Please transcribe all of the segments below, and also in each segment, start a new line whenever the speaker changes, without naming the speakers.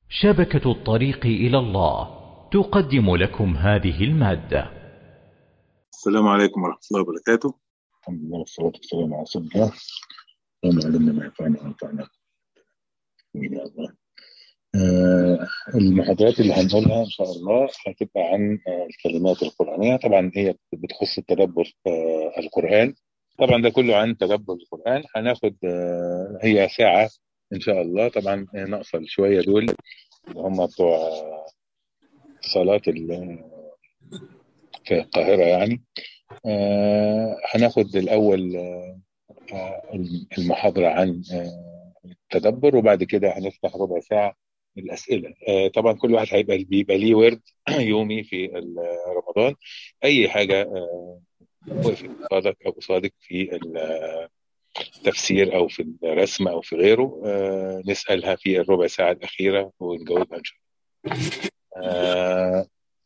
شبكة الطريق إلى الله تقدم لكم هذه المادة
السلام عليكم ورحمة الله وبركاته الحمد لله والصلاة والسلام على رسول الله اللهم علمنا ما ينفعنا وانفعنا آمين يا الله آه المحاضرات اللي هنقولها إن شاء الله هتبقى عن آه الكلمات القرآنية طبعا هي بتخص التدبر آه القرآن طبعا ده كله عن تدبر القرآن هناخد آه هي ساعة إن شاء الله طبعا ناقصة شوية دول اللي هم بتوع آه، صلاة ال- في القاهرة يعني آه هناخد الأول آه آه، المحاضرة عن آه التدبر وبعد كده هنفتح ربع ساعة الأسئلة آه طبعا كل واحد هيبقى بيبقى ليه ورد يومي في ال- رمضان أي حاجة آه وقفت قصادك أو قصادك في التفسير أو في الرسم أو في غيره آه نسألها في الربع ساعة الأخيرة ونجاوبها إن شاء الله آه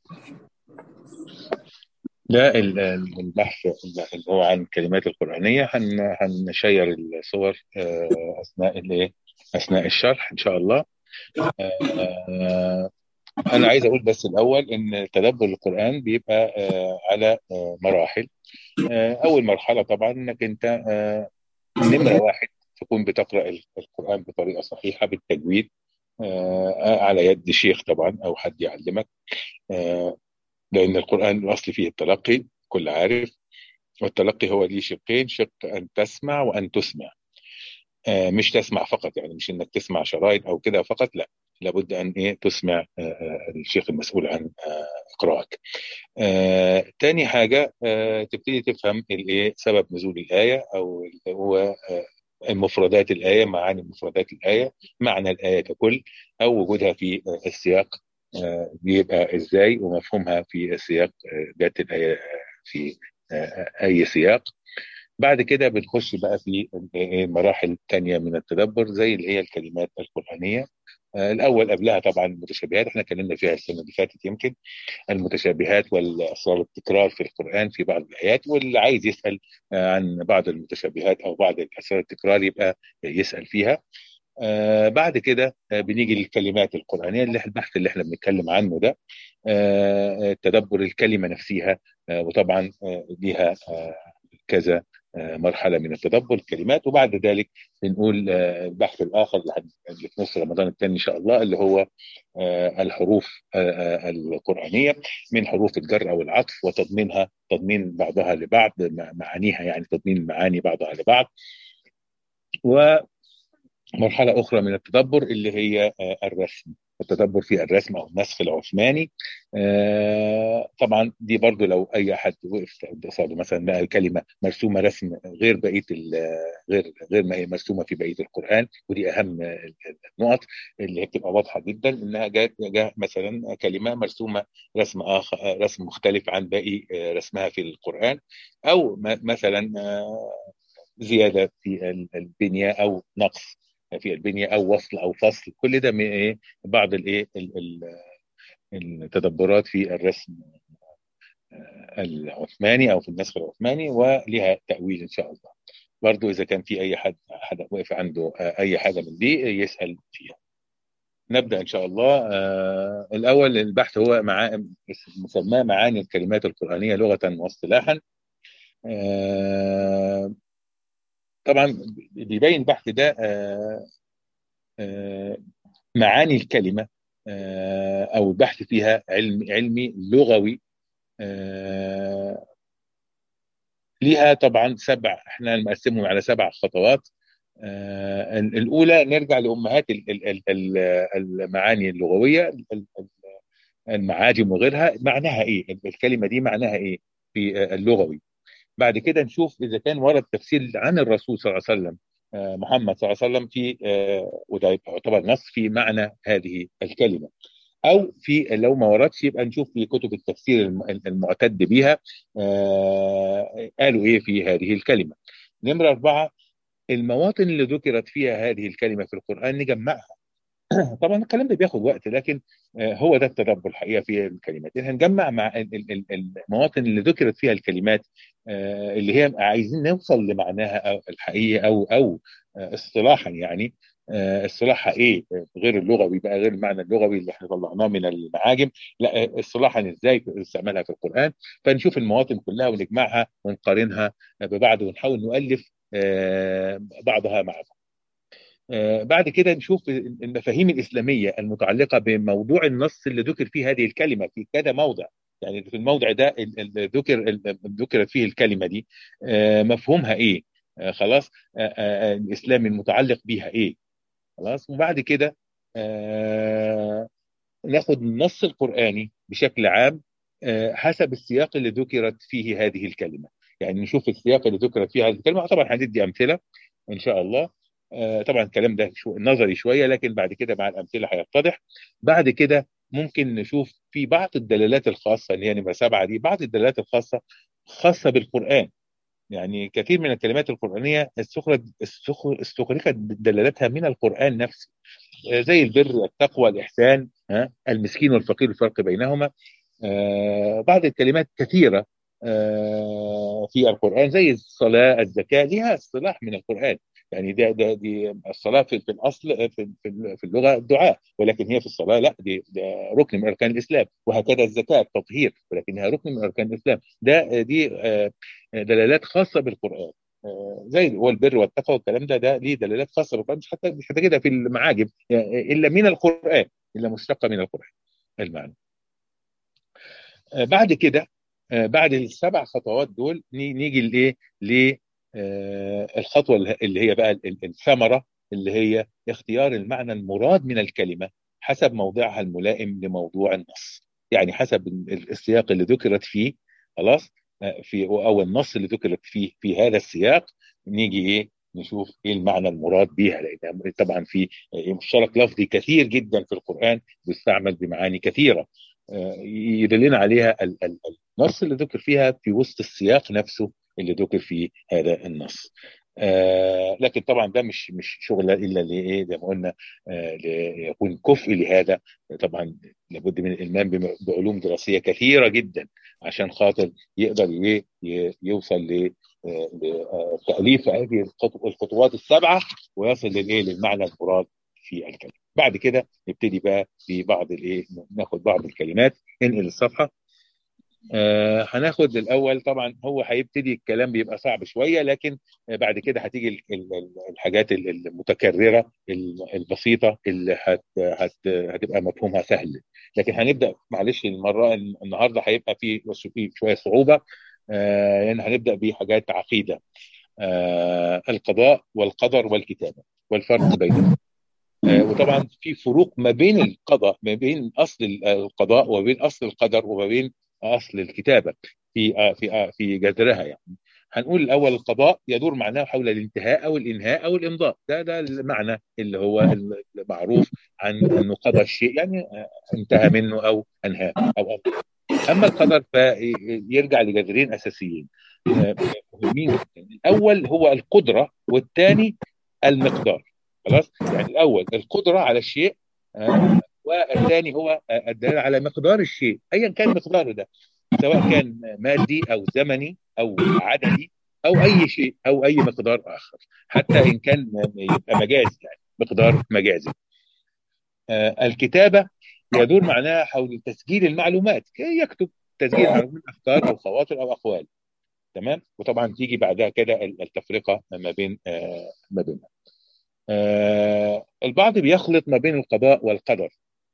ده ال- ال- البحث اللي هو عن الكلمات القرآنية هن- هنشير الصور آه، أثناء الإيه؟ أثناء الشرح إن شاء الله آه، أنا عايز أقول بس الأول إن تدبر القرآن بيبقى آه، على آه، مراحل آه، أول مرحلة طبعا إنك أنت آه، نمرة واحد تكون بتقرأ القرآن بطريقة صحيحة بالتجويد آه، على يد شيخ طبعا أو حد يعلمك آه، لأن القرآن الأصل فيه التلقي كل عارف والتلقي هو ليه شقين شق أن تسمع وأن تسمع آه، مش تسمع فقط يعني مش انك تسمع شرايط او كده فقط لا لابد ان ايه تسمع آه، آه، الشيخ المسؤول عن آه، اقراءك آه، تاني حاجه آه، تبتدي تفهم الايه سبب نزول الايه او اللي هو آه، مفردات الايه معاني مفردات الايه معنى الايه ككل او وجودها في آه، السياق آه، بيبقى ازاي ومفهومها في السياق آه، جت الايه في آه، اي سياق بعد كده بنخش بقى في المراحل الثانية من التدبر زي اللي هي الكلمات القرآنية آه، الأول قبلها طبعا المتشابهات احنا اتكلمنا فيها السنة اللي فاتت يمكن المتشابهات والأسرار التكرار في القرآن في بعض الآيات واللي عايز يسأل آه، عن بعض المتشابهات أو بعض الأسرار التكرار يبقى يسأل فيها آه بعد كده آه بنيجي للكلمات القرآنية اللي البحث اللي احنا بنتكلم عنه ده آه تدبر الكلمة نفسها آه وطبعا آه ليها آه كذا آه مرحلة من التدبر الكلمات وبعد ذلك بنقول آه البحث الآخر اللي هن- اللي في نص رمضان الثاني إن شاء الله اللي هو آه الحروف آه آه القرآنية من حروف الجر أو العطف وتضمينها تضمين بعضها لبعض مع- معانيها يعني تضمين معاني بعضها لبعض و مرحلة أخرى من التدبر اللي هي آه، الرسم التدبر في الرسم أو النسخ العثماني آه، طبعا دي برضو لو أي حد وقف قصاده مثلا لقى الكلمة مرسومة رسم غير بقية ال- غير غير ما هي مرسومة في بقية القرآن ودي أهم ال- النقط اللي هي بتبقى واضحة جدا إنها جاء جاء مثلا كلمة مرسومة رسم آخر رسم مختلف عن باقي آه، رسمها في القرآن أو م- مثلا آه، زياده في ال- البنيه او نقص في البنيه او وصل او فصل كل ده من ايه بعض الايه ال- ال- التدبرات في الرسم آه، العثماني او في النسخ العثماني ولها تاويل ان شاء الله برضو اذا كان في اي حد حد وقف عنده آه، اي حاجه من دي يسال فيها نبدا ان شاء الله آه الاول البحث هو مع مسماه معاني الكلمات القرانيه لغه واصطلاحا آه طبعا بيبين البحث ده آه آه، معاني الكلمة آه، أو البحث فيها علم علمي لغوي آه، ليها طبعا سبع احنا نقسمهم على سبع خطوات آه، الأولى نرجع لأمهات ال- ال- ال- ال- المعاني اللغوية ال- ال- المعاجم وغيرها معناها إيه الكلمة دي معناها إيه في آه، اللغوي بعد كده نشوف إذا كان ورد تفسير عن الرسول صلى الله عليه وسلم آه، محمد صلى الله عليه وسلم في آه، وده يعتبر نص في معنى هذه الكلمة او في لو ما وردش يبقى نشوف في كتب التفسير الم- المعتد بها آه، قالوا ايه في هذه الكلمه. نمره اربعه المواطن اللي ذكرت فيها هذه الكلمه في القران نجمعها. طبعا الكلام ده بياخد وقت لكن آه، هو ده التدبر الحقيقه في الكلمات إن هنجمع مع ال- ال- ال- المواطن اللي ذكرت فيها الكلمات آه، اللي هي عايزين نوصل لمعناها أو الحقيقي او او آه، اصطلاحا يعني آه، اصطلاحها ايه غير اللغوي بقى غير المعنى اللغوي اللي احنا طلعناه من المعاجم لا آه، اصطلاحا ازاي استعمالها في القران فنشوف المواطن كلها ونجمعها ونقارنها ببعض ونحاول نؤلف آه، بعضها مع بعض آه، بعد كده نشوف المفاهيم الإسلامية المتعلقة بموضوع النص اللي ذكر فيه هذه الكلمة في كذا موضع يعني في الموضع ده اللي ذكر ذكرت فيه الكلمة دي آه، مفهومها إيه آه، خلاص الإسلام المتعلق بيها إيه خلاص وبعد كده ناخد النص القرآني بشكل عام حسب السياق اللي ذكرت فيه هذه الكلمة يعني نشوف السياق اللي ذكرت فيه هذه الكلمة طبعا هندي أمثلة إن شاء الله آه، طبعا الكلام ده شو نظري شويه لكن بعد كده مع الامثله هيتضح بعد كده ممكن نشوف في بعض الدلالات الخاصه اللي هي نمره سبعه دي بعض الدلالات الخاصه خاصه بالقران يعني كثير من الكلمات القرانيه استخرجت دلالاتها من القران نفسه آه، زي البر والتقوى الاحسان ها المسكين والفقير الفرق بينهما آه، بعض الكلمات كثيره في القران زي الصلاه الزكاه لها اصطلاح من القران يعني ده ده دي الصلاه في, في الاصل في في اللغه الدعاء ولكن هي في الصلاه لا دي ده ركن من اركان الاسلام وهكذا الزكاه التطهير ولكنها ركن من اركان الاسلام ده دي آه، دلالات خاصه بالقران آه، زي هو البر والتقوى والكلام ده ده ليه دلالات خاصه بالقران مش حتى مش حتى كده في المعاجم يعني الا من القران الا مشتقه من القران المعنى آه، بعد كده بعد السبع خطوات دول نيجي لايه آه، الخطوه اللي هي بقى الثمره اللي هي اختيار المعنى المراد من الكلمه حسب موضعها الملائم لموضوع النص يعني حسب السياق اللي ذكرت فيه خلاص آه، في او النص اللي ذكرت فيه في هذا السياق نيجي ايه نشوف ايه المعنى المراد بها لان طبعا في مشترك لفظي كثير جدا في القران بيستعمل بمعاني كثيره آه، يدلنا عليها النص اللي ذكر فيها في وسط السياق نفسه اللي ذكر في هذا النص آه لكن طبعا ده مش مش شغل الا لايه زي ما قلنا آه ليكون كفء لهذا طبعا لابد من الالمام بعلوم دراسيه كثيره جدا عشان خاطر يقدر يوصل ل لتاليف هذه الخطوات السبعه ويصل للايه للمعنى المراد في الكلمه. بعد كده نبتدي بقى في بعض الايه ناخد بعض الكلمات ننقل الصفحه آه هناخد الاول طبعا هو هيبتدي الكلام بيبقى صعب شويه لكن بعد كده هتيجي الحاجات المتكرره البسيطه اللي هت هت هتبقى مفهومها سهل لكن هنبدا معلش المره النهارده هيبقى في شويه صعوبه آه لان يعني هنبدا بحاجات عقيده آه القضاء والقدر والكتابه والفرق بينهم آه وطبعا في فروق ما بين القضاء ما بين اصل القضاء وما بين اصل القدر وما بين اصل الكتابه في آه، في آه، في جذرها يعني هنقول الاول القضاء يدور معناه حول الانتهاء او الانهاء او الامضاء ده ده المعنى اللي هو المعروف عن انه قضى الشيء يعني آه، انتهى منه او انهاه او أمضى. اما القدر فيرجع لجذرين اساسيين مهمين جدا الاول هو القدره والثاني المقدار خلاص يعني الاول القدره على الشيء والثاني هو الدلاله على مقدار الشيء ايا كان مقداره ده سواء كان مادي او زمني او عددي او اي شيء او اي مقدار اخر حتى ان كان يبقى مجازي يعني مقدار مجازي آه الكتابه يدور معناها حول تسجيل المعلومات يكتب تسجيل معلومات افكار او خواطر او اقوال تمام وطبعا تيجي بعدها كده التفرقه ما بين آه ما بينها آه البعض بيخلط ما بين القضاء والقدر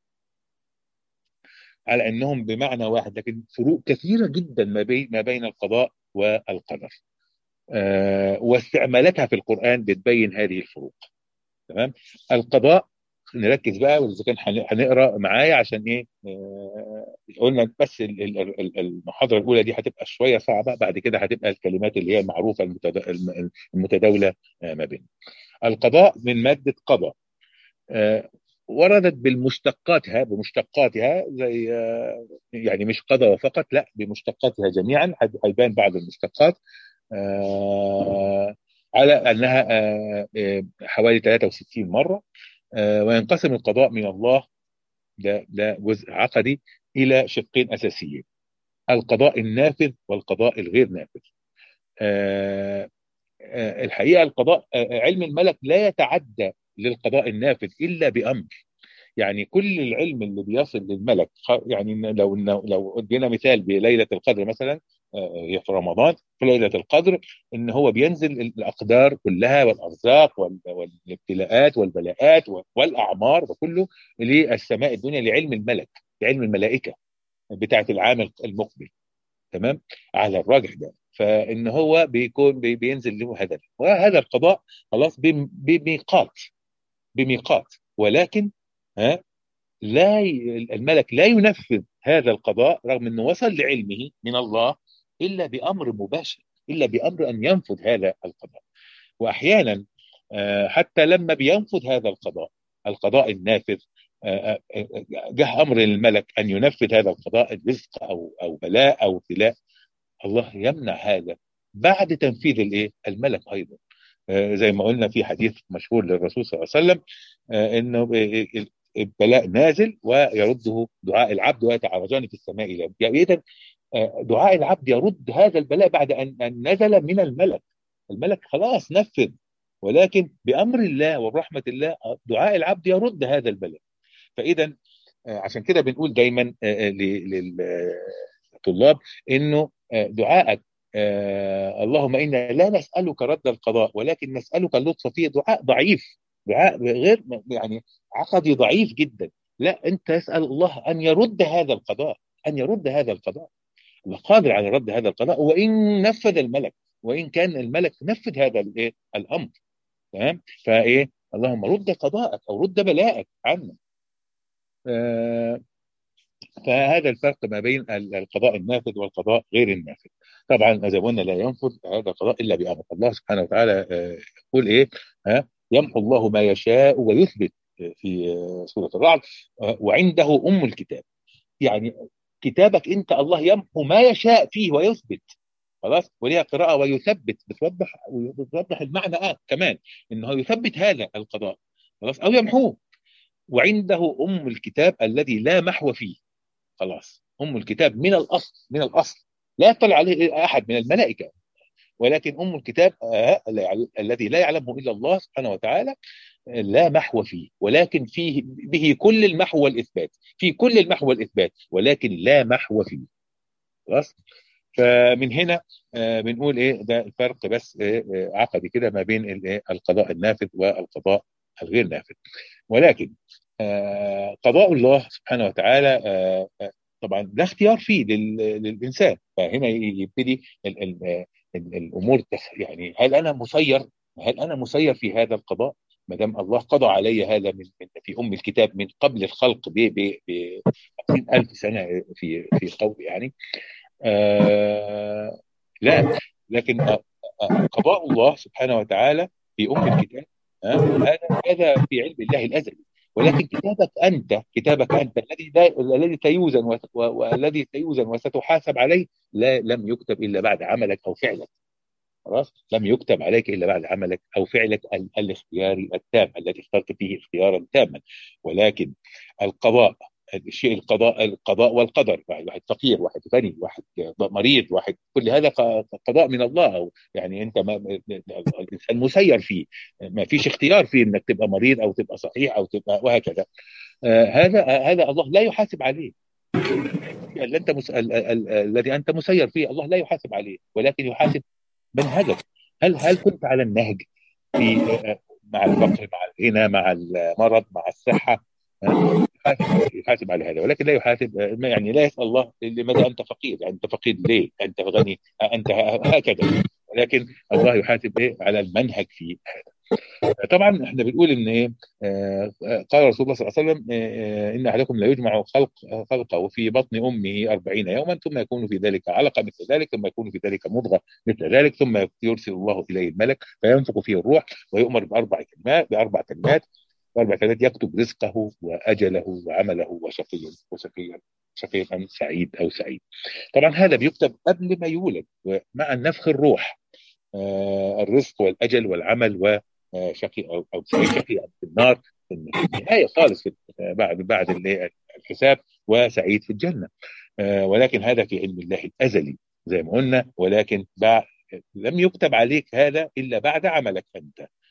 على انهم بمعنى واحد لكن فروق كثيره جدا ما بين ما بين القضاء والقدر آه واستعمالاتها في القران بتبين هذه الفروق تمام القضاء نركز بقى واذا كان هنقرا معايا عشان ايه آه قلنا بس المحاضره الاولى دي هتبقى شويه صعبه بعد كده هتبقى الكلمات اللي هي المعروفه المتداوله آه ما بين القضاء من ماده قضى آه وردت بالمشتقاتها بمشتقاتها زي يعني مش قضى فقط لا بمشتقاتها جميعا هيبان بعض المشتقات آه، على انها آه، آه، حوالي 63 مره وينقسم القضاء من الله ده ده جزء عقدي الى شقين اساسيين القضاء النافذ والقضاء الغير نافذ الحقيقه القضاء علم الملك لا يتعدى للقضاء النافذ الا بامر يعني كل العلم اللي بيصل للملك يعني لو لو ادينا مثال بليله القدر مثلا هي في رمضان في ليله القدر ان هو بينزل الاقدار كلها والارزاق والابتلاءات والبلاءات والاعمار وكله للسماء الدنيا لعلم الملك لعلم الملائكه بتاعه العام المقبل تمام على الراجح ده فان هو بيكون بينزل له هذا وهذا القضاء خلاص بميقات بميقات ولكن ها لا الملك لا ينفذ هذا القضاء رغم انه وصل لعلمه من الله الا بامر مباشر الا بامر ان ينفذ هذا القضاء واحيانا حتى لما بينفذ هذا القضاء القضاء النافذ جه امر للملك ان ينفذ هذا القضاء الرزق او او بلاء او ابتلاء الله يمنع هذا بعد تنفيذ الايه الملك ايضا زي ما قلنا في حديث مشهور للرسول صلى الله عليه وسلم انه البلاء نازل ويرده دعاء العبد ويتعرجان في السماء الى يعني اذا دعاء العبد يرد هذا البلاء بعد ان نزل من الملك الملك خلاص نفذ ولكن بامر الله ورحمه الله دعاء العبد يرد هذا البلاء فاذا عشان كده بنقول دايما للطلاب انه دعائك اللهم انا لا نسالك رد القضاء ولكن نسالك اللطف فيه دعاء ضعيف دعاء غير يعني عقدي ضعيف جدا لا انت اسال الله ان يرد هذا القضاء ان يرد هذا القضاء الله قادر على رد هذا القضاء وان نفذ الملك وان كان الملك نفذ هذا الايه الامر تمام فايه اللهم رد قضاءك او رد بلاءك عنا آه فهذا الفرق ما بين القضاء النافذ والقضاء غير النافذ طبعا زي ما قلنا لا ينفذ هذا القضاء الا بامر الله سبحانه وتعالى يقول ايه ها يمحو الله ما يشاء ويثبت في سوره الرعد وعنده ام الكتاب يعني كتابك انت الله يمحو ما يشاء فيه ويثبت خلاص وليها قراءه ويثبت بتوضح بتوضح المعنى اه كمان انه يثبت هذا القضاء خلاص او يمحوه وعنده ام الكتاب الذي لا محو فيه خلاص ام الكتاب من الاصل من الاصل لا يطلع عليه احد من الملائكه ولكن ام الكتاب آه الذي لا يعلمه الا الله سبحانه وتعالى لا محو فيه ولكن فيه به كل المحو والاثبات في كل المحو والاثبات ولكن لا محو فيه خلاص فمن هنا آه بنقول ايه ده الفرق بس آه عقدي كده ما بين الايه القضاء النافذ والقضاء الغير نافذ ولكن آه قضاء الله سبحانه وتعالى آه طبعا ده اختيار فيه للانسان فهنا يبتدي ال ال ال الامور يعني هل انا مسير هل انا مسير في هذا القضاء ما دام الله قضى علي هذا من في ام الكتاب من قبل الخلق ب ب ب ألف سنه في في قول يعني آه لا لكن آه قضاء الله سبحانه وتعالى في ام الكتاب هذا هذا في علم الله الازلي ولكن كتابك انت كتابك انت الذي الذي سيوزن والذي سيوزن وستحاسب عليه لا لم يكتب الا بعد عملك او فعلك خلاص لم يكتب عليك الا بعد عملك او فعلك الاختياري التام الذي اخترت فيه اختيارا تاما ولكن القضاء الشيء القضاء القضاء والقدر واحد فقير واحد غني واحد مريض واحد كل هذا قضاء من الله أو يعني انت ما الانسان مسير فيه ما فيش اختيار فيه انك تبقى مريض او تبقى صحيح او تبقى وهكذا آه هذا هذا الله لا يحاسب عليه اللي انت مس... الذي انت مسير فيه الله لا يحاسب عليه ولكن يحاسب منهجك هل هل كنت على النهج في مع الفقر مع الغنى مع المرض مع الصحه يحاسب يحاسب على هذا ولكن لا يحاسب يعني لا يسال الله لماذا انت فقير يعني انت فقير ليه انت غني انت هكذا ولكن الله يحاسب ايه على المنهج في هذا طبعا احنا بنقول ان ايه قال رسول الله صلى الله عليه وسلم ان احدكم لا يجمع خلق خلقه في بطن امه 40 يوما ثم يكون في ذلك علقه مثل ذلك ثم يكون في ذلك مضغه مثل ذلك ثم يرسل الله اليه الملك فينفخ فيه الروح ويؤمر باربع كلمات باربع كلمات واربع كلمات يكتب رزقه واجله وعمله وشقي وشقيا شقيقا سعيد او سعيد. طبعا هذا بيكتب قبل ما يولد ومع نفخ الروح آه الرزق والاجل والعمل وشقي او او سعيد شقي في النار في النهايه خالص بعد بعد الحساب وسعيد في الجنه. آه ولكن هذا في علم الله الازلي زي ما قلنا ولكن بعد لم يكتب عليك هذا الا بعد عملك انت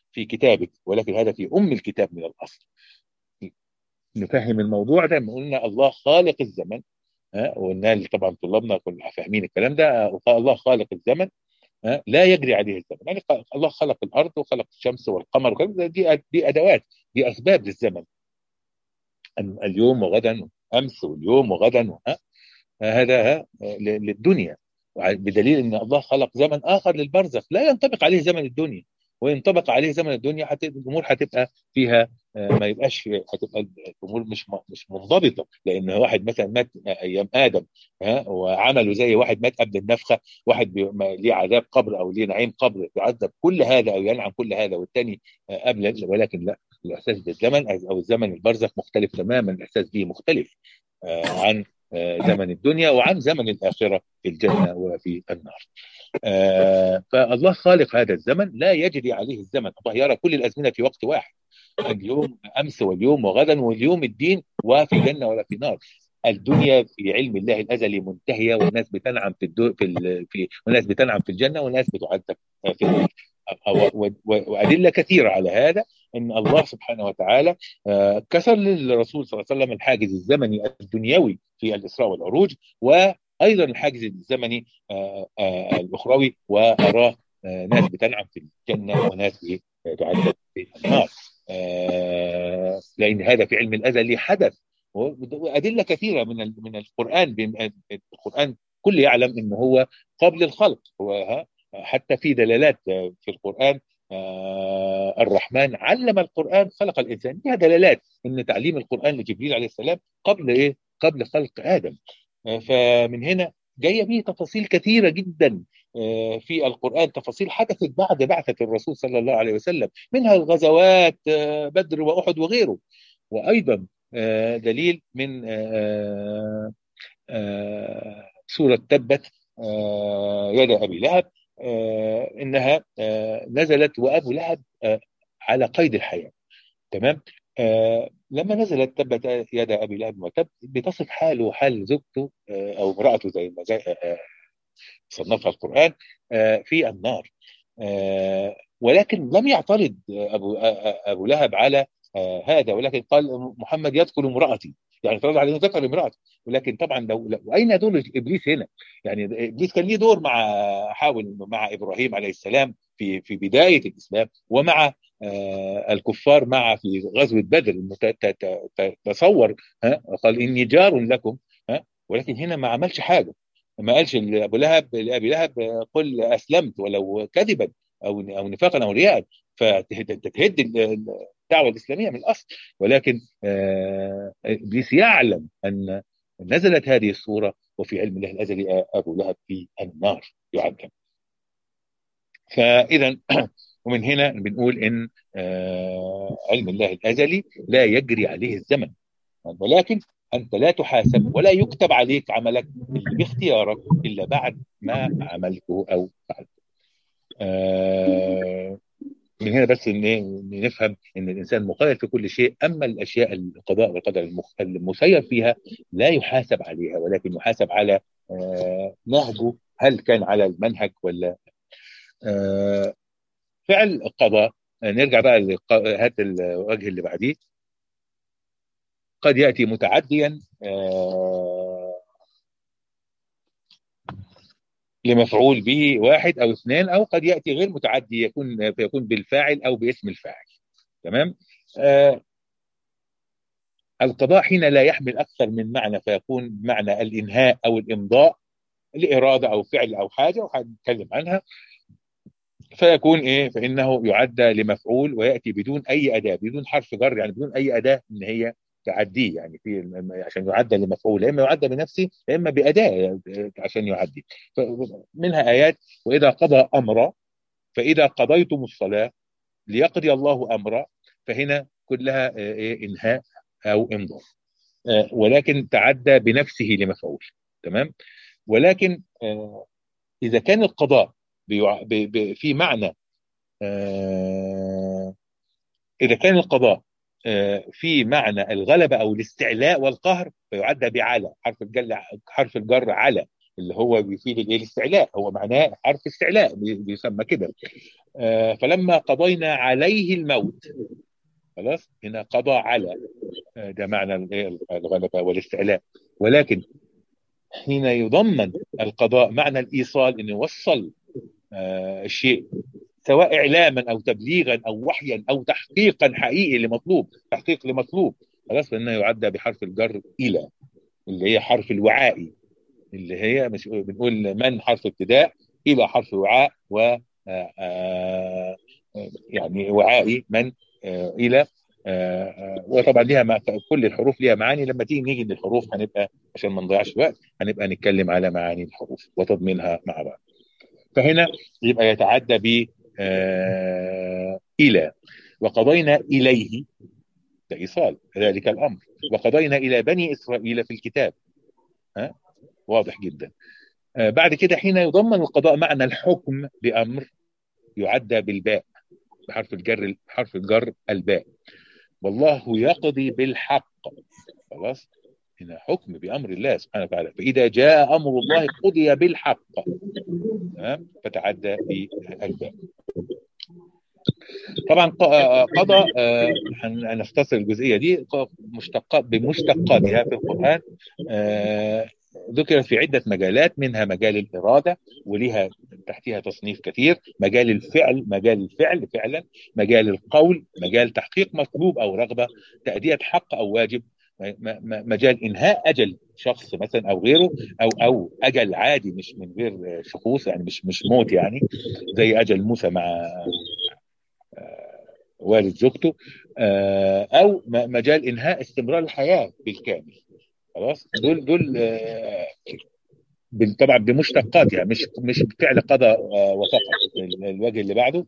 في كتابك ولكن هذا في ام الكتاب من الاصل نفهم الموضوع ده لما قلنا الله خالق الزمن ها وقلنا طبعا طلابنا كنا فاهمين الكلام ده الله خالق الزمن ها لا يجري عليه الزمن يعني الله خلق الارض وخلق الشمس والقمر وكل دي دي ادوات دي اسباب للزمن اليوم وغدا امس واليوم وغدا ها هذا للدنيا بدليل ان الله خلق زمن اخر للبرزخ لا ينطبق عليه زمن الدنيا وينطبق عليه زمن الدنيا حتى الامور هتبقى فيها ما يبقاش هتبقى الامور مش مش منضبطه لان واحد مثلا مات ايام ادم ها وعمله زي واحد مات قبل النفخه واحد ليه عذاب قبر او ليه نعيم قبر يعذب كل هذا او ينعم كل هذا والثاني قبل ولكن لا الاحساس بالزمن او الزمن البرزخ مختلف تماما الاحساس به مختلف عن زمن الدنيا وعن زمن الآخرة في الجنة وفي النار آه فالله خالق هذا الزمن لا يجري عليه الزمن الله يرى كل الأزمنة في وقت واحد اليوم أمس واليوم وغدا واليوم الدين وفي جنة ولا في نار الدنيا في علم الله الازلي منتهيه والناس بتنعم في الدو في, ال... في والناس بتنعم في الجنه والناس بتعذب في النار وادله كثيره على هذا ان الله سبحانه وتعالى كسر للرسول صلى الله عليه وسلم الحاجز الزمني الدنيوي في الاسراء والعروج وايضا الحاجز الزمني الاخروي واراه ناس بتنعم في الجنه وناس تعذب في النار لان هذا في علم الازلي حدث وادله كثيره من من القران القران كل يعلم ان هو قبل الخلق هو حتى في دلالات في القرآن آه الرحمن علم القرآن خلق الإنسان فيها دلالات أن تعليم القرآن لجبريل عليه السلام قبل إيه؟ قبل خلق آدم آه فمن هنا جاية به تفاصيل كثيرة جدا آه في القرآن تفاصيل حدثت بعد بعثة الرسول صلى الله عليه وسلم منها الغزوات بدر وأحد وغيره وأيضا دليل من سورة تبت يد أبي لهب آه انها آه نزلت وابو لهب آه على قيد الحياه تمام لما نزلت تبت يد ابي لهب وتب بتصف حاله وحال زوجته او امراته زي ما زي صنفها القران في النار ولكن لم يعترض ابو ابو لهب على هذا ولكن قال محمد يدخل امراتي يعني اعترض على انه ذكر امراته ولكن طبعا لو, لو واين دور ابليس هنا؟ يعني ابليس كان ليه دور مع حاول مع ابراهيم عليه السلام في في بدايه الاسلام ومع آه الكفار مع في غزوه بدر تصور ها قال اني جار لكم ها ولكن هنا ما عملش حاجه ما قالش لابو لهب لابي لهب قل اسلمت ولو كذبا او او نفاقا او رياء فتهد الدعوه الاسلاميه من الاصل ولكن ابليس يعلم ان نزلت هذه الصوره وفي علم الله الازلي ابو لهب في النار يعذب فاذا ومن هنا بنقول ان علم الله الازلي لا يجري عليه الزمن ولكن انت لا تحاسب ولا يكتب عليك عملك اللي باختيارك الا بعد ما عملته او فعلته. آه من هنا بس ان نفهم ان الانسان مخير في كل شيء اما الاشياء القضاء والقدر المسير فيها لا يحاسب عليها ولكن يحاسب على آه نهجه هل كان على المنهج ولا آه فعل القضاء نرجع بقى هات الوجه اللي بعديه قد ياتي متعديا آه لمفعول به واحد او اثنين او قد ياتي غير متعدي يكون فيكون بالفاعل او باسم الفاعل تمام آه القضاء حين لا يحمل اكثر من معنى فيكون معنى الانهاء او الامضاء لاراده او فعل او حاجه وهنتكلم عنها فيكون ايه فانه يعدى لمفعول وياتي بدون اي اداه بدون حرف جر يعني بدون اي اداه ان هي تعديه يعني في عشان يعدى لمفعول اما يعدى بنفسه اما باداه عشان يعدي منها ايات واذا قضى امرا فاذا قضيتم الصلاه ليقضي الله امرا فهنا كلها انهاء او امضاء ولكن تعدى بنفسه لمفعول تمام ولكن اذا كان القضاء في معنى اذا كان القضاء في معنى الغلبة أو الاستعلاء والقهر فيعدى بعلى حرف الجر حرف الجر على اللي هو بيفيد الايه الاستعلاء هو معناه حرف استعلاء بيسمى كده آه فلما قضينا عليه الموت خلاص هنا قضى على آه ده معنى الغلبه والاستعلاء ولكن حين يضمن القضاء معنى الايصال انه يوصل آه الشيء سواء اعلاما او تبليغا او وحيا او تحقيقا حقيقي لمطلوب تحقيق لمطلوب خلاص فانه يعدى بحرف الجر الى اللي هي حرف الوعائي اللي هي مش بنقول من حرف ابتداء الى حرف وعاء و يعني وعائي من الى وطبعا ليها كل الحروف ليها معاني لما تيجي نيجي للحروف هنبقى عشان ما نضيعش وقت هنبقى نتكلم على معاني الحروف وتضمينها مع بعض فهنا يبقى يتعدى ب الى وقضينا اليه ده ايصال ذلك الامر وقضينا الى بني اسرائيل في الكتاب ها واضح جدا آه بعد كده حين يضمن القضاء معنى الحكم بامر يعدى بالباء بحرف الجر حرف الجر الباء والله يقضي بالحق خلاص هنا حكم بامر الله سبحانه وتعالى فاذا جاء امر الله قضي بالحق تمام فتعدى بالباء طبعا قضى هنختصر الجزئيه دي مشتقات بمشتقاتها في القران ذكرت في عده مجالات منها مجال الاراده ولها تحتها تصنيف كثير مجال الفعل مجال الفعل فعلا مجال القول مجال تحقيق مطلوب او رغبه تاديه حق او واجب مجال انهاء اجل شخص مثلا او غيره او او اجل عادي مش من غير شخوص يعني مش مش موت يعني زي اجل موسى مع والد زوجته او مجال انهاء استمرار الحياه بالكامل خلاص دول دول طبعا بمشتقات يعني مش مش بفعل قضاء وفقط الوجه اللي بعده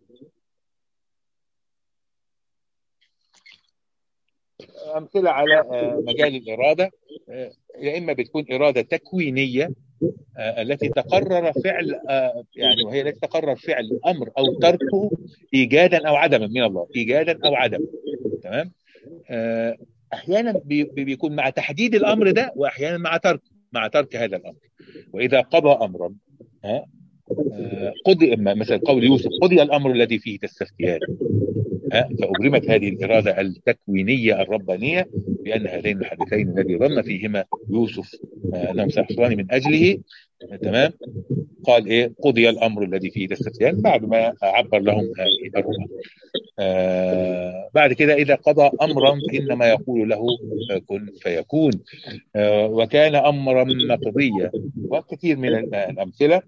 امثله على مجال الاراده يا اما بتكون اراده تكوينيه التي تقرر فعل يعني وهي التي تقرر فعل امر او تركه ايجادا او عدما من الله ايجادا او عدما تمام احيانا بيكون مع تحديد الامر ده واحيانا مع ترك مع ترك هذا الامر واذا قضى امرا ها قضي مثلا قول يوسف قضي الامر الذي فيه تستفتيان فأبرمت هذه الإرادة التكوينية الربانية بأن هذين الحدثين الذي ظن فيهما يوسف أنهم سيحصلان من أجله تمام قال إيه قضي الأمر الذي فيه تستفتيان بعد ما عبر لهم هذه الرؤى آه بعد كده إذا قضى أمرا فإنما يقول له كن فيكون آه وكان أمرا مقضيا وكثير من الأمثلة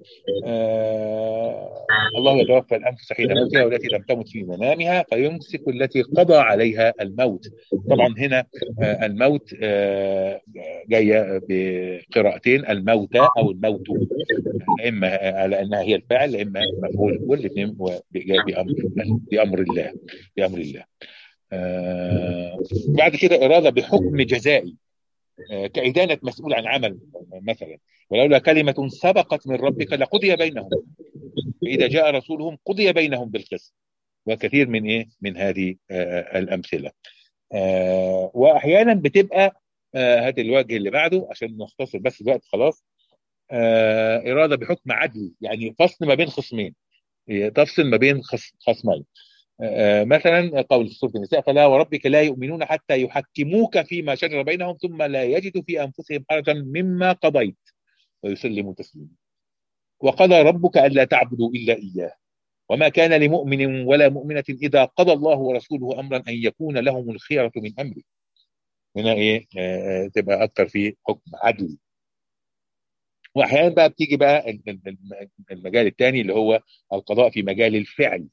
آه الله يتوفى الأنفس حين موتها والتي لم تمت في منامها فيمسك التي قضى عليها الموت طبعا هنا آه الموت آه جاية بقراءتين الموتى أو الموت إما على أنها هي الفاعل إما مفعول والاثنين بأمر بأمر الله بأمر الله آه بعد كده إرادة بحكم جزائي آه كإدانة مسؤول عن عمل مثلا ولولا كلمة سبقت من ربك لقضي بينهم فإذا جاء رسولهم قضي بينهم بالقسط وكثير من إيه من هذه آه الأمثلة آه وأحيانا بتبقى آه هذا الوجه اللي بعده عشان نختصر بس الوقت خلاص آه إرادة بحكم عدل يعني فصل ما بين خصمين تفصل ما بين خصمين آه مثلا قول في سوره النساء فلا وربك لا يؤمنون حتى يحكموك فيما شجر بينهم ثم لا يجدوا في انفسهم حرجا مما قضيت ويسلموا تسليما وقضى ربك الا تعبدوا الا اياه وما كان لمؤمن ولا مؤمنة إذا قضى الله ورسوله أمرا أن يكون لهم الخيرة من أمره هنا إيه آه تبقى أكثر في حكم عدلي واحيانا بقى بتيجي بقى المجال الثاني اللي هو القضاء في مجال الفعل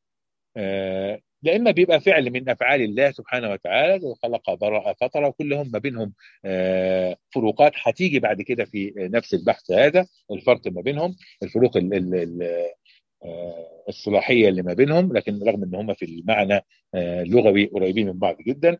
آه لا اما بيبقى فعل من افعال الله سبحانه وتعالى خلق برأ فطر وكلهم ما بينهم آه فروقات هتيجي بعد كده في نفس البحث هذا الفرق ما بينهم الفروق ال ال ال آه الصلاحيه اللي ما بينهم لكن رغم ان هم في المعنى اللغوي قريبين من بعض جدا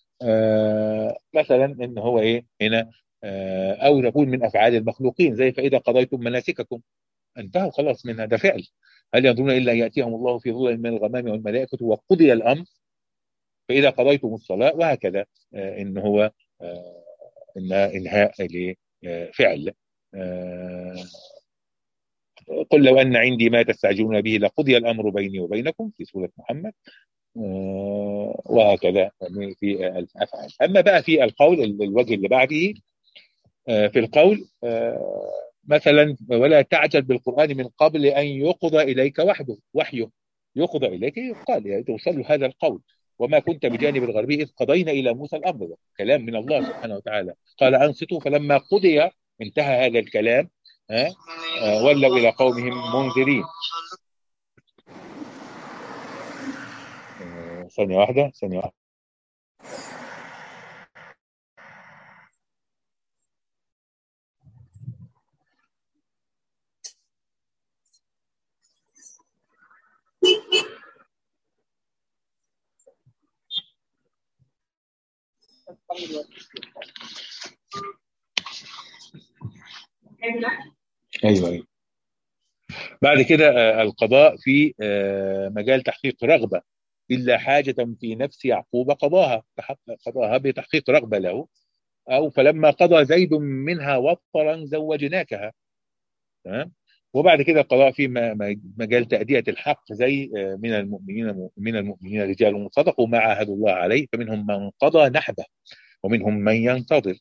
مثلا ان هو ايه هنا او نقول من افعال المخلوقين زي فاذا قضيتم مناسككم انتهوا خلاص منها ده فعل هل ينظرون الا ان ياتيهم الله في ظلل من الغمام والملائكه وقضي الامر فاذا قضيتم الصلاه وهكذا ان هو انها انهاء لفعل قل لو أن عندي ما تستعجلون به لقضي الأمر بيني وبينكم في سورة محمد آه، وهكذا في الأفعال أما بقى في القول الوجه اللي بعده آه، في القول آه، مثلا ولا تعجل بالقرآن من قبل أن يقضى إليك وحده وحيه يقضى إليك يقال يعني توصل له هذا القول وما كنت بجانب الغربي إذ قضينا إلى موسى الأمر كلام من الله سبحانه وتعالى قال أنصتوا فلما قضي انتهى هذا الكلام ها ولوا إلى قومهم منذرين ثانية واحدة ثانية واحدة ايوه ايوه بعد كده آه، القضاء في آه، مجال تحقيق رغبه الا حاجه في نفس يعقوب قضاها قضاها بتحقيق رغبه له او فلما قضى زيد منها وطرا زوجناكها تمام وبعد كده القضاء في مجال تأدية الحق زي آه، من المؤمنين من المؤمنين رجال صدقوا ما عاهدوا الله عليه فمنهم من قضى نحبه ومنهم من ينتظر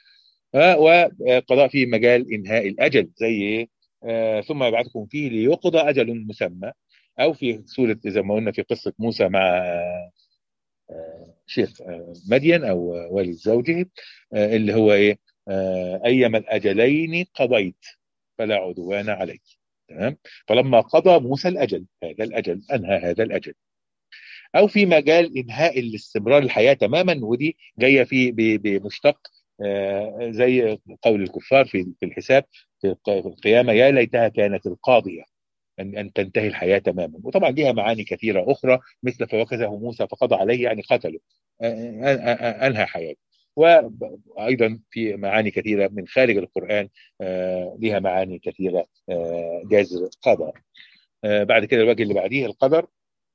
وقضاء في مجال انهاء الاجل زي ايه آه ثم يبعثكم فيه ليقضى اجل مسمى او في سوره زي ما قلنا في قصه موسى مع آه شيخ آه مدين او والد زوجه آه اللي هو ايه آه ايما الاجلين قضيت فلا عدوان عليك تمام فلما قضى موسى الاجل هذا الاجل انهى هذا الاجل او في مجال انهاء الاستمرار الحياه تماما ودي جايه في بمشتق آه، زي قول الكفار في الحساب في القيامه يا ليتها كانت القاضيه ان ان تنتهي الحياه تماما وطبعا لها معاني كثيره اخرى مثل فوكزه موسى فقضى عليه يعني قتله آه، آه، انهى حياته وايضا في معاني كثيره من خارج القران لها معاني كثيره جاز قضاء بعد كده الوجه اللي بعديه القدر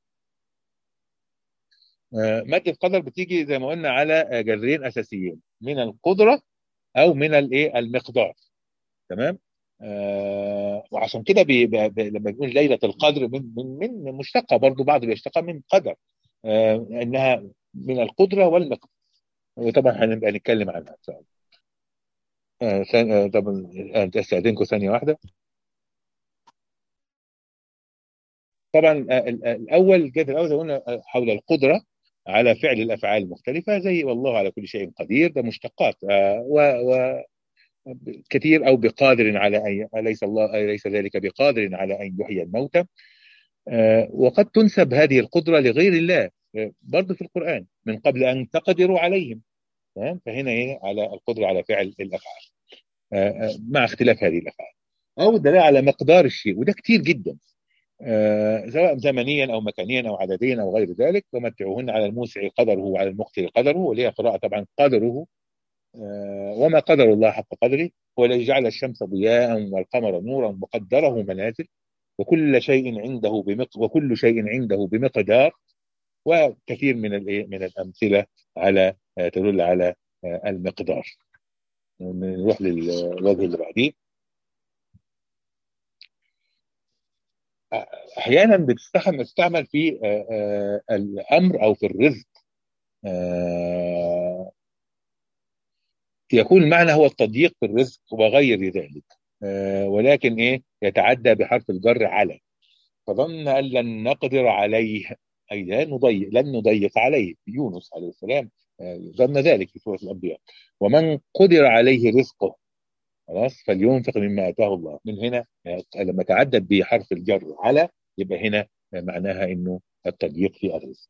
آه، مادة القدر بتيجي زي ما قلنا على جذرين أساسيين من القدرة أو من الإيه المقدار تمام آه وعشان كده بي بي لما بنقول ليلة القدر من من من مشتقة برضو بعض بيشتقها من قدر آه إنها من القدرة والمقدار وطبعا هنبقى نتكلم عنها إن شاء الله آه طبعا استاذنكم ثانيه واحده طبعا آه، الاول الجذر الاول قلنا حول القدره على فعل الافعال المختلفه زي والله على كل شيء قدير ده مشتقات آه، و, و كثير او بقادر على ان اليس الله ليس ذلك بقادر على ان يحيي الموتى آه، وقد تنسب هذه القدره لغير الله آه، برضه في القران من قبل ان تقدروا عليهم فهنا ايه على القدره على فعل الافعال مع اختلاف هذه الافعال او الدلاله على مقدار الشيء وده كثير جدا آه، سواء زمنيا او مكانيا او عدديا او غير ذلك ومتعوهن على الموسع قدره وعلى المقتل قدره وليها قراءه طبعا قدره آه، وما قدر الله حق قدره هو الذي جعل الشمس ضياء والقمر نورا وقدره منازل وكل شيء عنده بمق وكل شيء عنده بمقدار وكثير من من الامثله على آه، تدل على المقدار نروح للوجه اللي بعديه احيانا بتستعمل في آه، آه، الامر او في الرزق آه، يكون المعنى هو التضييق في الرزق وغير ذلك ولكن ايه يتعدى بحرف الجر على فظن ان لن نقدر عليه اي لا نضيق لن نضيق عليه يونس عليه السلام ظن ذلك في سوره الانبياء ومن قدر عليه رزقه خلاص فلينفق مما اتاه الله من هنا لما تعدد بحرف الجر على يبقى هنا معناها انه التضييق في الرزق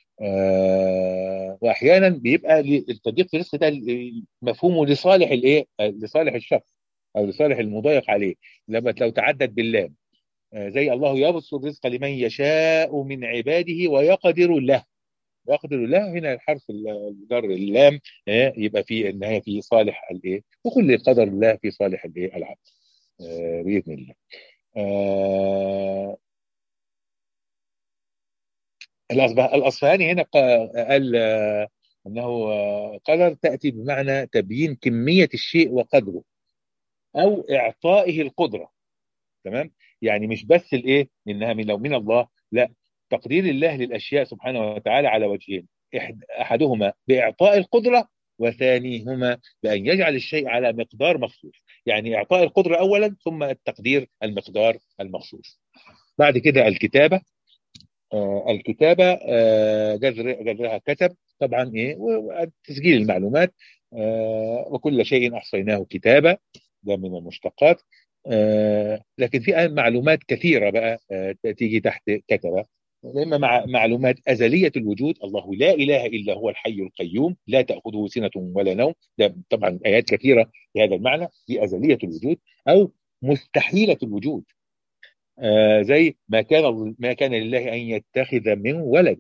آه واحيانا بيبقى التضييق في الرزق ده مفهومه لصالح الايه لصالح الشخص او لصالح المضايق عليه لما لو تعدد باللام آه زي الله يبسط الرزق لمن يشاء من عباده ويقدر له يقدر الله هنا الحرف الجر اللام آه، يبقى في النهايه في صالح الايه وكل قدر الله في صالح الايه العبد آه، باذن الله آه، الاصفهاني هنا قال انه قدر تاتي بمعنى تبيين كميه الشيء وقدره او اعطائه القدره تمام يعني مش بس الايه انها من لو من الله لا تقدير الله للاشياء سبحانه وتعالى على وجهين إحد- احدهما باعطاء القدره وثانيهما بان يجعل الشيء على مقدار مخصوص يعني اعطاء القدره اولا ثم التقدير المقدار المخصوص بعد كده الكتابه آه الكتابه آه جذر جذرها كتب طبعا ايه وتسجيل المعلومات آه وكل شيء احصيناه كتابه ده من المشتقات آه لكن في معلومات كثيره بقى آه تيجي تحت كتبه اما مع معلومات ازليه الوجود الله لا اله الا هو الحي القيوم لا تاخذه سنه ولا نوم ده طبعا ايات كثيره في هذا المعنى في ازليه الوجود او مستحيله الوجود آه زي ما كان ما كان لله ان يتخذ من ولد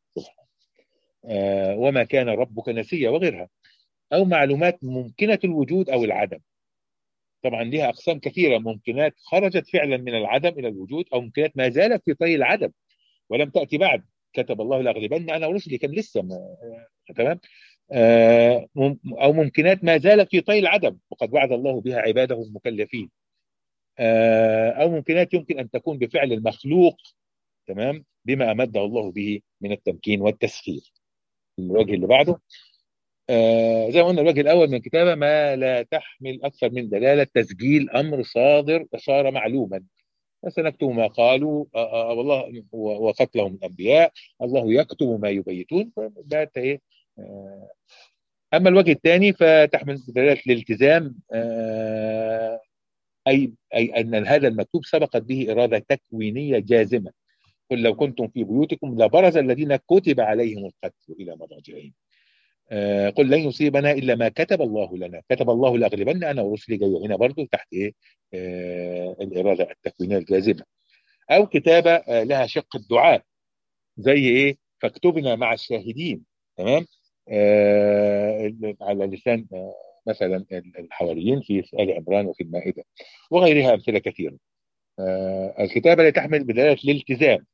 آه وما كان ربك نسيا وغيرها او معلومات ممكنه الوجود او العدم طبعا لها اقسام كثيره ممكنات خرجت فعلا من العدم الى الوجود او ممكنات ما زالت في طي العدم ولم تاتي بعد كتب الله لاغلبن انا ورسلي كان لسه ما... تمام آه مم... او ممكنات ما زالت في طي العدم وقد وعد الله بها عباده المكلفين آه او ممكنات يمكن ان تكون بفعل المخلوق تمام بما امده الله به من التمكين والتسخير الوجه اللي بعده آه زي ما قلنا الوجه الاول من الكتابه ما لا تحمل اكثر من دلاله تسجيل امر صادر صار معلوما سنكتب ما قالوا آه آه والله وقتلهم الانبياء الله يكتب ما يبيتون ده ايه آه اما الوجه الثاني فتحمل دلاله الالتزام آه اي اي ان هذا المكتوب سبقت به اراده تكوينيه جازمه قل لو كنتم في بيوتكم لبرز الذين كتب عليهم القتل الى مضاجعهم آه قل لن يصيبنا الا ما كتب الله لنا كتب الله لاغلبن انا ورسلي جاي هنا برضو تحت ايه آه الاراده التكوينيه الجازمه او كتابه آه لها شق الدعاء زي ايه فاكتبنا مع الشاهدين تمام آه على لسان آه مثلا الحواريين في ال عمران وفي المائده وغيرها امثله كثيره آه الكتابه لا تحمل بدلاله الالتزام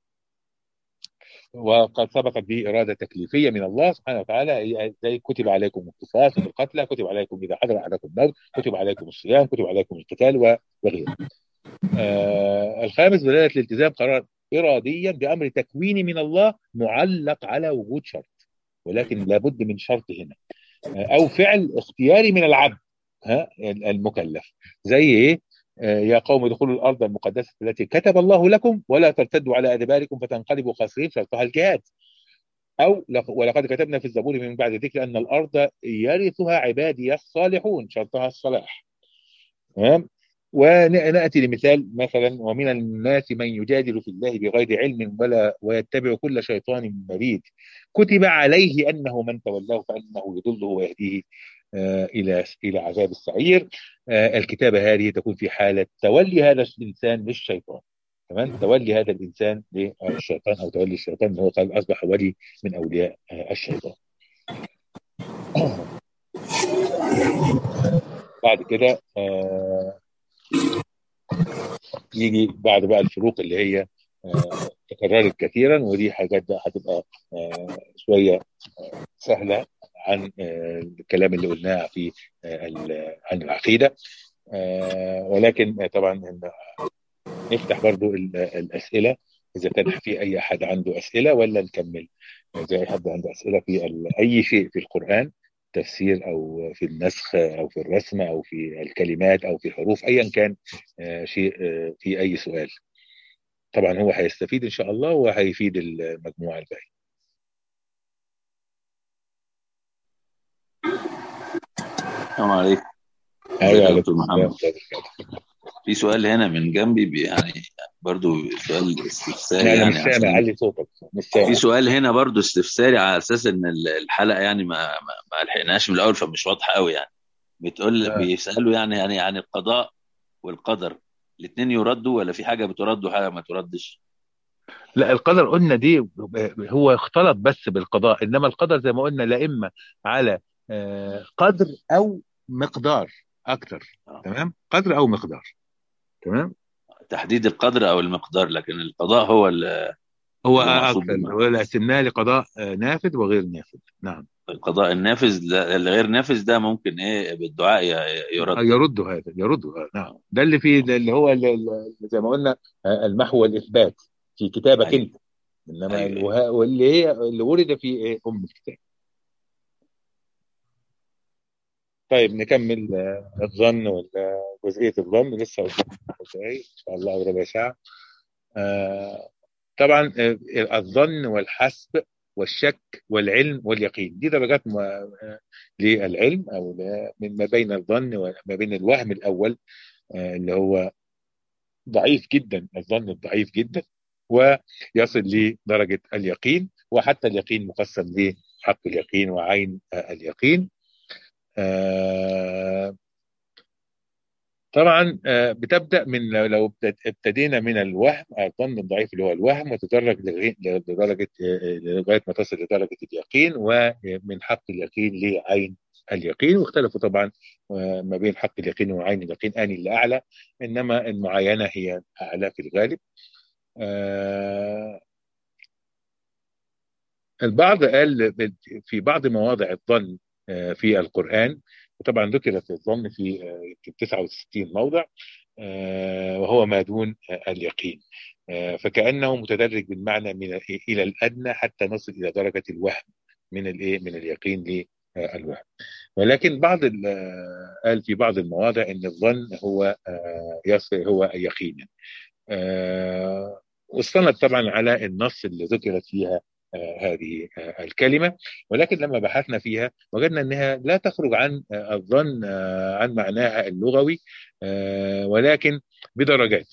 وقد سبقت به إرادة تكليفية من الله سبحانه وتعالى زي كتب عليكم القصاص في القتلى كتب عليكم إذا حضر أحدكم الموت كتب عليكم الصيام كتب عليكم القتال وغيره آه الخامس دلالة الالتزام قرار إراديا بأمر تكويني من الله معلق على وجود شرط ولكن لابد من شرط هنا آه أو فعل اختياري من العبد ها المكلف زي إيه يا قوم ادخلوا الارض المقدسه التي كتب الله لكم ولا ترتدوا على ادباركم فتنقلبوا خاسرين شرطها الجهاد او ولقد كتبنا في الزبور من بعد ذكر ان الارض يرثها عبادي الصالحون شرطها الصلاح تمام وناتي لمثال مثلا ومن الناس من يجادل في الله بغير علم ولا ويتبع كل شيطان مريد كتب عليه انه من تولاه فانه يضله ويهديه الى الى عذاب السعير الكتابه هذه تكون في حاله تولي هذا الانسان للشيطان تمام تولي هذا الانسان للشيطان او تولي الشيطان هو قال اصبح ولي من اولياء الشيطان بعد كده يجي بعد بقى الفروق اللي هي تكررت كثيرا ودي حاجات بقى هتبقى شويه سهله عن الكلام اللي قلناه في عن العقيده ولكن طبعا نفتح برضو الاسئله اذا كان في اي احد عنده اسئله ولا نكمل اذا اي حد عنده اسئله في اي شيء في القران تفسير او في النسخ او في الرسم او في الكلمات او في حروف ايا كان شيء في اي سؤال طبعا هو هيستفيد ان شاء الله وهيفيد المجموعه الباقيه
السلام عليكم
ايوه
يا دكتور محمد في سؤال هنا من جنبي يعني برضو سؤال استفساري
انا
يعني
مش سامع علي صوتك مش سامع
في سؤال هنا برضو استفساري على اساس ان الحلقه يعني ما ما, ما لحقناش من الاول فمش واضحه قوي يعني بتقول
آه.
بيسالوا يعني يعني عن القضاء والقدر الاثنين يردوا ولا في حاجه بترد وحاجه ما تردش
لا القدر قلنا دي هو اختلط بس بالقضاء انما القدر زي ما قلنا لا اما على آه، قدر او مقدار اكتر
آه.
تمام قدر او مقدار تمام
تحديد القدر او المقدار لكن القضاء هو ال-
هو أكثر قسمناه لقضاء نافذ وغير نافذ نعم
القضاء النافذ الغير نافذ ده ممكن ايه بالدعاء يرد
يرد هذا يرد نعم ده اللي فيه ده اللي هو اللي زي ما قلنا المحو والاثبات في كتابك أيوة. انت انما أيوة. واللي هي اللي ورد في ايه ام الكتاب طيب نكمل الظن ولا جزئيه الظن لسه قدامنا ان شاء الله ربع ساعه آه طبعا الظن والحسب والشك والعلم واليقين دي درجات للعلم او من ما بين الظن وما بين الوهم الاول اللي هو ضعيف جدا الظن الضعيف جدا ويصل لدرجه اليقين وحتى اليقين مقسم لحق اليقين وعين اليقين طبعا بتبدا من لو ابتدينا من الوهم الظن الضعيف اللي هو الوهم وتدرج لدرجه لغايه ما تصل لدرجه اليقين ومن حق اليقين لعين اليقين واختلفوا طبعا ما بين حق اليقين وعين اليقين اني اللي اعلى انما المعاينه هي اعلى في الغالب البعض قال في بعض مواضع الظن في القرآن وطبعا ذكرت الظن في يمكن 69 موضع وهو ما دون اليقين فكأنه متدرج بالمعنى من إلى الأدنى حتى نصل إلى درجة الوهم من الإيه من اليقين للوهم ولكن بعض قال في بعض المواضع ان الظن هو هو يقينا واستند طبعا على النص اللي ذكرت فيها هذه الكلمة ولكن لما بحثنا فيها وجدنا أنها لا تخرج عن الظن عن معناها اللغوي ولكن بدرجات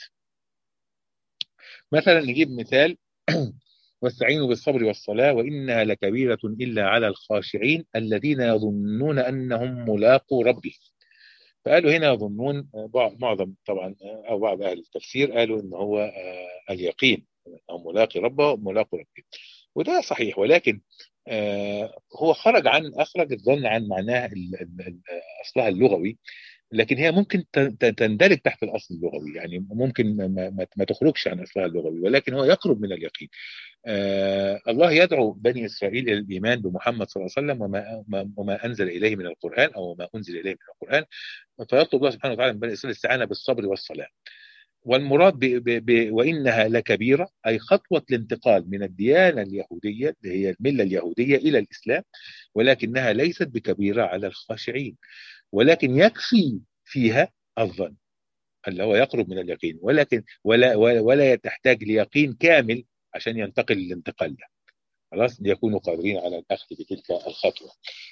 مثلا نجيب مثال واستعينوا بالصبر والصلاة وإنها لكبيرة إلا على الخاشعين الذين يظنون أنهم ملاقوا ربهم فقالوا هنا يظنون معظم طبعا أو بعض أهل التفسير قالوا إن هو اليقين أو ملاقي ربه ملاقوا ربه وده صحيح ولكن آه هو خرج عن اخرج الظن عن معناها اصلها اللغوي لكن هي ممكن تندرج تحت الاصل اللغوي يعني ممكن ما, ما تخرجش عن اصلها اللغوي ولكن هو يقرب من اليقين آه الله يدعو بني اسرائيل الى الايمان بمحمد صلى الله عليه وسلم وما وما انزل اليه من القران او ما انزل اليه من القران فيطلب الله سبحانه وتعالى من بني اسرائيل الاستعانه بالصبر والصلاه والمراد ب ب ب وانها لكبيره اي خطوه الانتقال من الديانه اليهوديه اللي هي المله اليهوديه الى الاسلام ولكنها ليست بكبيره على الخاشعين ولكن يكفي فيها الظن اللي هو يقرب من اليقين ولكن ولا ولا تحتاج ليقين كامل عشان ينتقل الانتقال ده خلاص ليكونوا قادرين على الاخذ بتلك الخطوه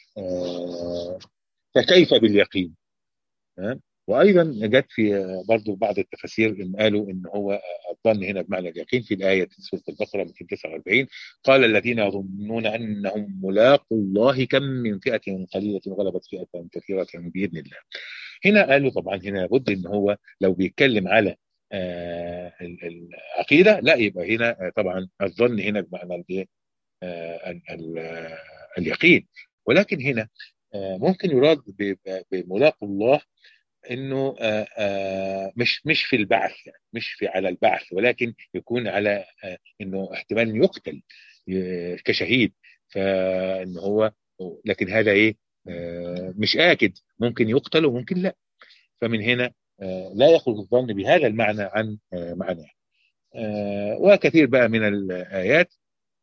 آه فكيف باليقين آه وايضا جت في برضه بعض التفاسير ان قالوا ان هو الظن هنا بمعنى اليقين في الايه في سوره البقره 249 قال الذين يظنون انهم ملاقوا الله كم من فئه قليله غلبت فئه كثيره باذن الله. هنا قالوا طبعا هنا لابد ان هو لو بيتكلم على آه العقيده لا يبقى هنا طبعا الظن هنا بمعنى آه اليقين ولكن هنا آه ممكن يراد بملاقوا الله انه آآ آآ مش مش في البعث يعني مش في على البعث ولكن يكون على انه احتمال يقتل كشهيد فان هو لكن هذا ايه مش اكد ممكن يقتل وممكن لا فمن هنا لا يخرج الظن بهذا المعنى عن معناه وكثير بقى من الايات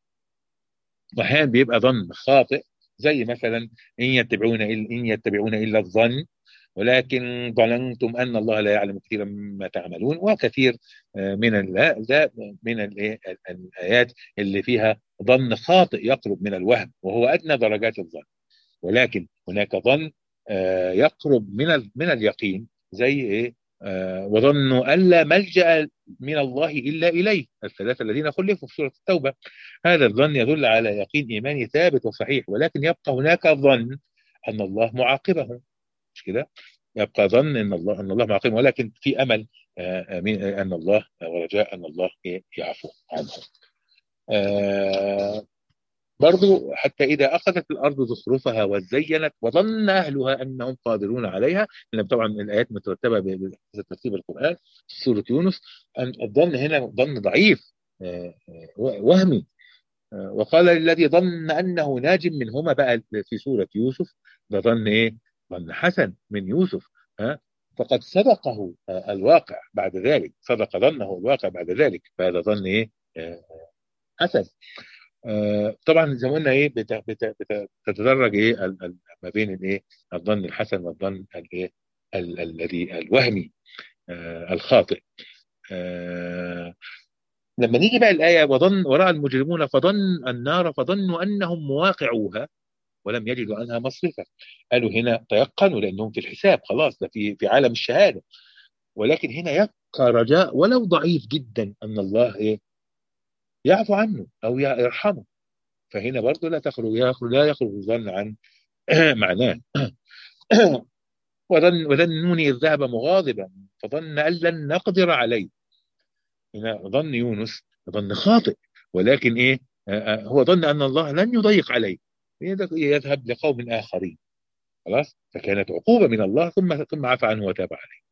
واحيانا بيبقى ظن خاطئ زي مثلا ان يتبعون ان يتبعون الا الظن ولكن ظننتم ان الله لا يعلم كثيرا مما تعملون وكثير من ده من الايات اللي فيها ظن خاطئ يقرب من الوهم وهو ادنى درجات الظن ولكن هناك ظن يقرب من من اليقين زي ايه وظنوا ان لا ملجا من الله الا اليه الثلاثه الذين خلفوا في سوره التوبه هذا الظن يدل على يقين ايماني ثابت وصحيح ولكن يبقى هناك ظن ان الله معاقبه مش كده يبقى ظن ان الله ان الله معاقبه ولكن في امل من ان الله ورجاء ان الله يعفو عنهم برضو حتى إذا أخذت الأرض زخرفها وزينت وظن أهلها أنهم قادرون عليها لأن طبعا الآيات مترتبة بترتيب القرآن سورة يونس أن الظن هنا ظن ضعيف وهمي وقال للذي ظن انه ناج منهما بقى في سوره يوسف ده ظن ايه؟ ظن حسن من يوسف ها فقد صدقه الواقع بعد ذلك صدق ظنه الواقع بعد ذلك فهذا ظن ايه؟ حسن طبعا زي ما قلنا ايه بتتدرج ايه ما بين الايه الظن الحسن والظن الايه الذي الوهمي الخاطئ لما نيجي بقى الآية وظن وراء المجرمون فظن النار فظنوا أنهم مواقعوها ولم يجدوا عنها مصرفا قالوا هنا تيقنوا لأنهم في الحساب خلاص ده في في عالم الشهادة ولكن هنا يبقى رجاء ولو ضعيف جدا أن الله إيه يعفو عنه أو يرحمه فهنا برضه لا تخرج يخرج لا يخرج الظن عن معناه وظن وظنوني إذ ذهب مغاضبا فظن أن لن نقدر عليه هنا ظن يونس ظن خاطئ ولكن ايه هو ظن ان الله لن يضيق عليه يذهب لقوم اخرين خلاص فكانت عقوبه من الله ثم ثم عفى عنه وتاب عليه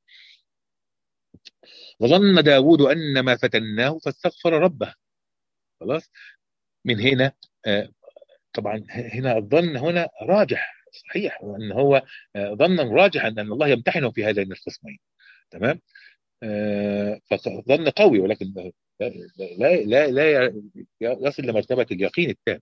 وظن داود ان ما فتناه فاستغفر ربه خلاص من هنا طبعا هنا الظن هنا راجح صحيح ان هو ظنا راجحا ان الله يمتحنه في هذين القسمين تمام فظن قوي ولكن لا لا لا يصل لمرتبه اليقين التام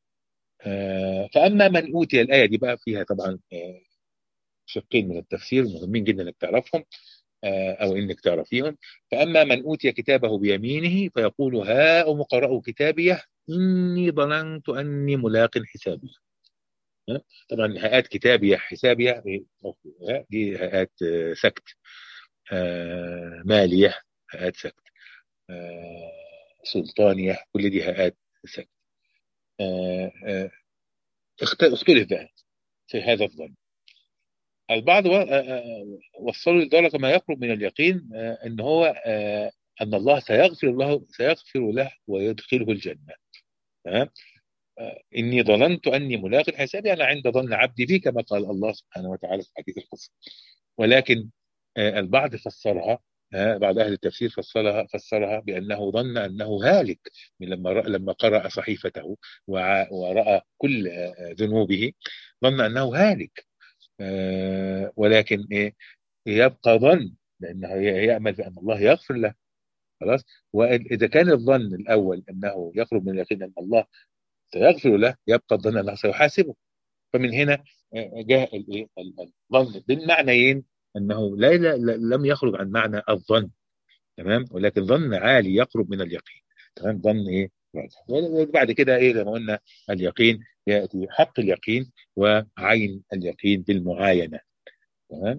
فاما من اوتي الايه دي بقى فيها طبعا شقين من التفسير مهمين جدا انك تعرفهم او انك تعرفيهم فاما من اوتي كتابه بيمينه فيقول هاؤم اقرأوا كتابيه اني ظننت اني ملاق حسابي طبعا هيئات كتابيه حسابيه دي هيئات سكت آه مالية هيئات سكت آه سلطانية كل دي هيئات سكت آه اختلف بقى في هذا الظن البعض وصلوا لدرجة ما يقرب من اليقين ان هو ان الله سيغفر له سيغفر له ويدخله الجنة تمام إني ظننت أني ملاق حسابي أنا عند ظن عبدي بي كما قال الله سبحانه وتعالى في حديث القدس ولكن البعض فسرها بعض اهل التفسير فسرها فسرها بانه ظن انه هالك من لما لما قرأ صحيفته وراى كل ذنوبه ظن انه هالك ولكن ايه يبقى ظن لانه يامل بان الله يغفر له خلاص واذا كان الظن الاول انه يقرب من اليقين ان الله سيغفر له يبقى الظن انه سيحاسبه فمن هنا جاء الايه الظن بالمعنيين انه لا, لا, لا لم يخرج عن معنى الظن تمام ولكن ظن عالي يقرب من اليقين تمام ظن ايه وبعد كده ايه زي ما قلنا اليقين ياتي حق اليقين وعين اليقين بالمعاينه تمام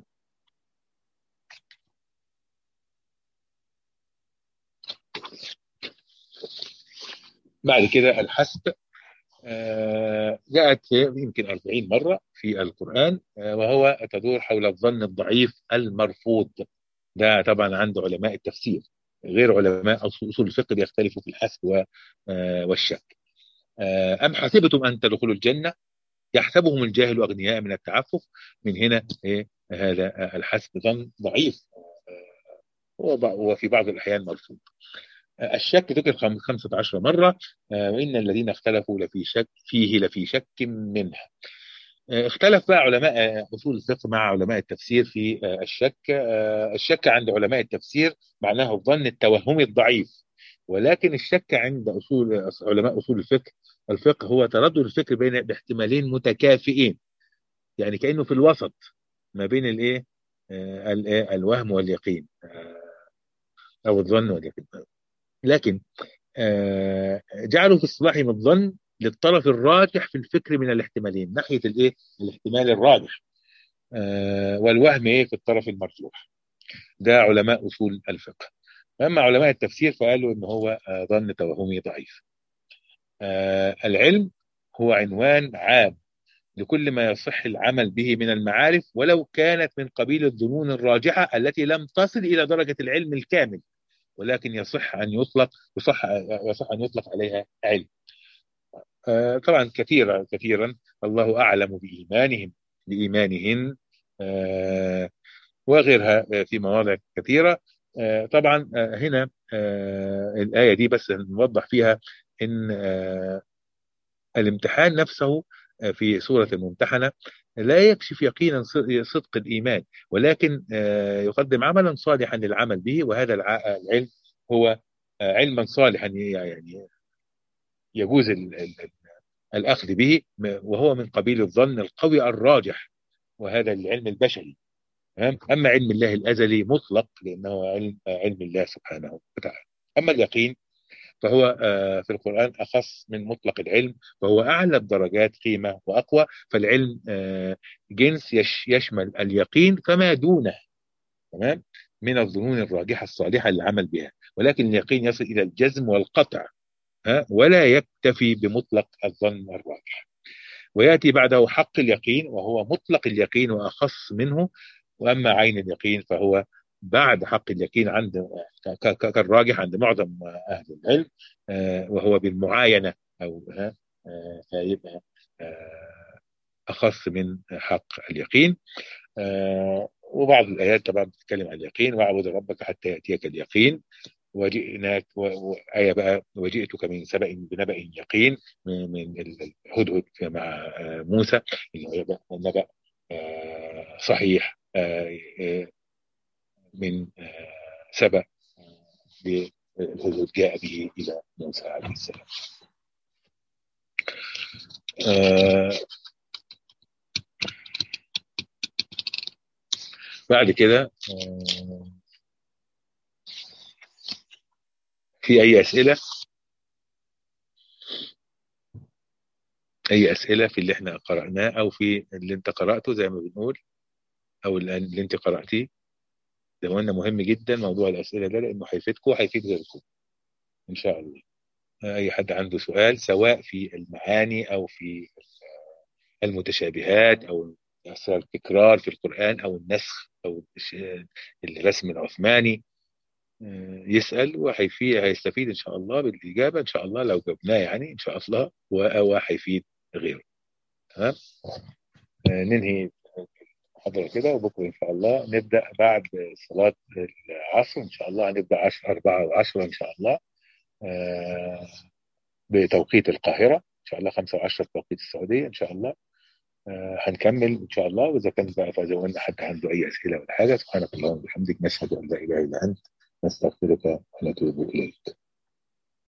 بعد كده الحسب آه جاءت يمكن 40 مرة في القرآن آه وهو تدور حول الظن الضعيف المرفوض ده طبعا عند علماء التفسير غير علماء أصول الفقه يختلفوا في الحسب آه والشك أم حسبتم أن تدخلوا الجنة يحسبهم الجاهل أغنياء من التعفف من هنا إيه هذا الحسب ظن ضعيف وفي بعض الأحيان مرفوض الشك ذكر 15 مرة وإن الذين اختلفوا لفي شك فيه لفي شك منها اختلف بقى علماء أصول الفقه مع علماء التفسير في الشك الشك عند علماء التفسير معناه الظن التوهمي الضعيف ولكن الشك عند أصول علماء أصول الفقه الفقه هو تردد الفكر بين باحتمالين متكافئين يعني كأنه في الوسط ما بين الايه الوهم واليقين او الظن واليقين لكن جعلوا في اصطلاحهم الظن للطرف الراجح في الفكر من الاحتمالين ناحيه الايه الاحتمال الراجح والوهم ايه في الطرف المرجوح ده علماء اصول الفقه اما علماء التفسير فقالوا ان هو ظن توهمي ضعيف العلم هو عنوان عام لكل ما يصح العمل به من المعارف ولو كانت من قبيل الظنون الراجحه التي لم تصل الى درجه العلم الكامل ولكن يصح ان يطلق يصح يصح ان يطلق عليها علم. آه طبعا كثيرا كثيرا الله اعلم بايمانهم بايمانهن آه وغيرها في مواضع كثيره آه، طبعا آه، هنا الآية دي بس نوضح فيها إن الامتحان نفسه في سورة الممتحنة لا يكشف يقينا صدق الإيمان ولكن يقدم عملا صالحا للعمل به وهذا العلم هو علما صالحا يعني يجوز الأخذ به وهو من قبيل الظن القوي الراجح وهذا العلم البشري أما علم الله الأزلي مطلق لأنه علم, علم الله سبحانه وتعالى أما اليقين فهو آه، في القرآن أخص من مطلق العلم وهو أعلى الدرجات قيمة وأقوى فالعلم آه، جنس يشمل اليقين فما دونه تمام من الظنون الراجحة الصالحة للعمل بها ولكن اليقين يصل إلى الجزم والقطع ولا يكتفي بمطلق الظن الراجح ويأتي بعده حق اليقين وهو مطلق اليقين وأخص منه وأما عين اليقين فهو بعد حق اليقين عند كالراجح عند معظم أهل العلم آه، وهو بالمعاينة أو آه، فيبقى آه، أخص من حق اليقين وبعض الآيات طبعا بتتكلم عن اليقين واعبد ربك حتى يأتيك اليقين وجئناك وآية بقى وجئتك من سبأ بنبأ يقين من الهدهد مع موسى اللي هو نبأ صحيح من سبأ الهدهد جاء به إلى موسى عليه السلام بعد كده في أي أسئلة أي أسئلة في اللي احنا قرأناه أو في اللي انت قرأته زي ما بنقول أو اللي انت قرأتيه زي ما قلنا مهم جدا موضوع الأسئلة ده لأنه هيفيدكم وهيفيد غيركم إن شاء الله أي حد عنده سؤال سواء في المعاني أو في المتشابهات أو التكرار في القرآن أو النسخ أو الرسم العثماني يسأل وهيفيد هيستفيد إن شاء الله بالإجابة إن شاء الله لو جبناه يعني إن شاء الله وهيفيد غيره تمام آه، ننهي المحاضرة كده وبكرة إن شاء الله نبدأ بعد صلاة العصر إن شاء الله هنبدأ 10 4 و10 إن شاء الله آه، بتوقيت القاهرة إن شاء الله 5 و10 بتوقيت السعودية إن شاء الله آه، هنكمل إن شاء الله وإذا كان بقى فإذا قلنا حد عنده أي أسئلة ولا حاجة سبحانك اللهم وبحمدك نشهد أن لا إله إلا أنت نستغفرك ونتوب إليك